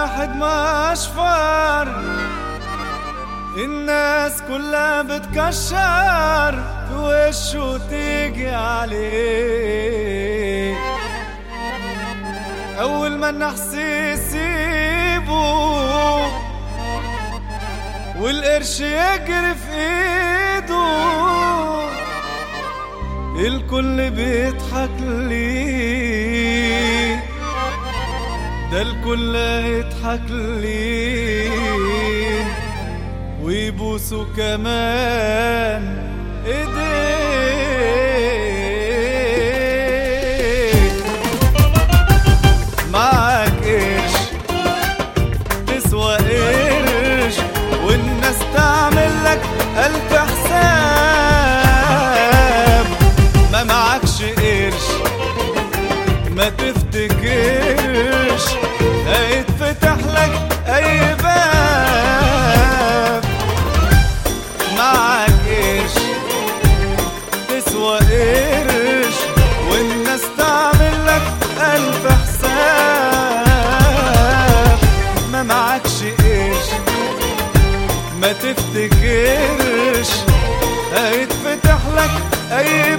واحد ما اشفر الناس كلها بتكشر في وشه تيجي عليه اول ما النحس يسيبه والقرش يجري في ايده الكل بيضحك ليه ده الكل يضحك ليه ويبوسوا كمان ايديه معاك قرش تسوى قرش والناس تعمل لك ألف حساب ما معكش قرش ما تفتكرش هيتفتح لك أي باب معاك قرش تسوى قرش والناس تعمل لك ألف حساب ما معكش قرش ما تفتكرش هيتفتح لك أي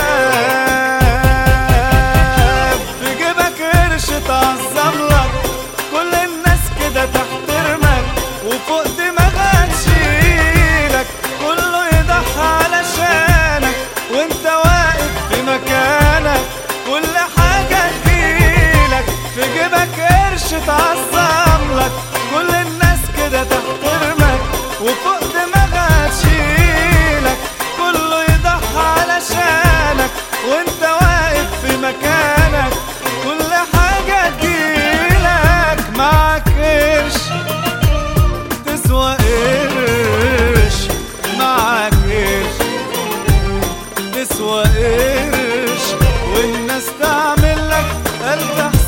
باب في جيبك قرش تعظم لك كل الناس كده تحترمك وفوق دماغك تشيلك كله يضحى علشانك وانت واقف في مكانك كل حاجة تجيلك في جيبك قرش تعظم لك كل الناس كده تحترمك وفوق دماغها تشيلك كله يضحى علشانك وانت واقف في مكانك كل حاجة تجيلك معاك قرش تسوى قرش معاك قرش تسوى قرش والناس تعمل لك ألف حساب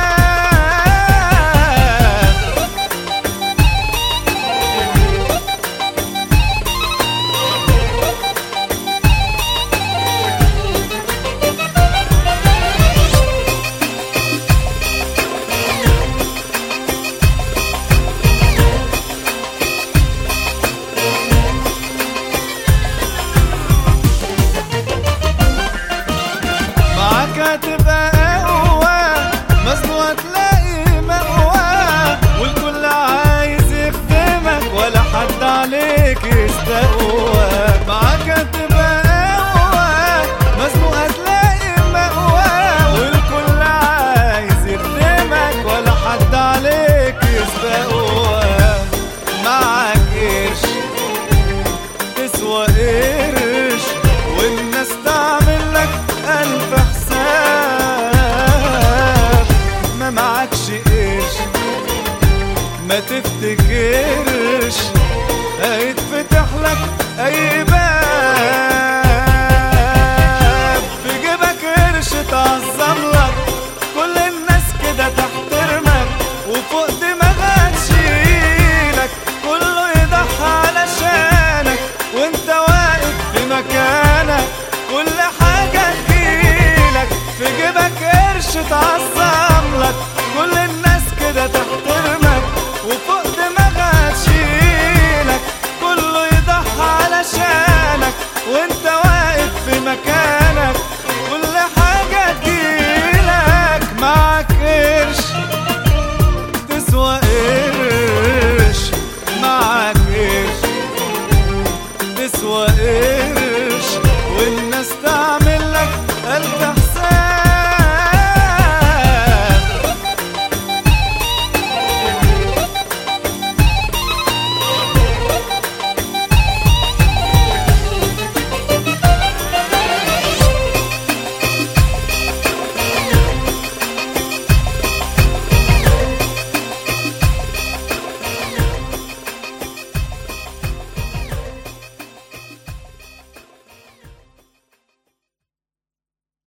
معاك هتبقى قوة مزنوق تلاقي مقوى والكل عايز يخدمك ولا حد عليك يستقوى معاك هتبقى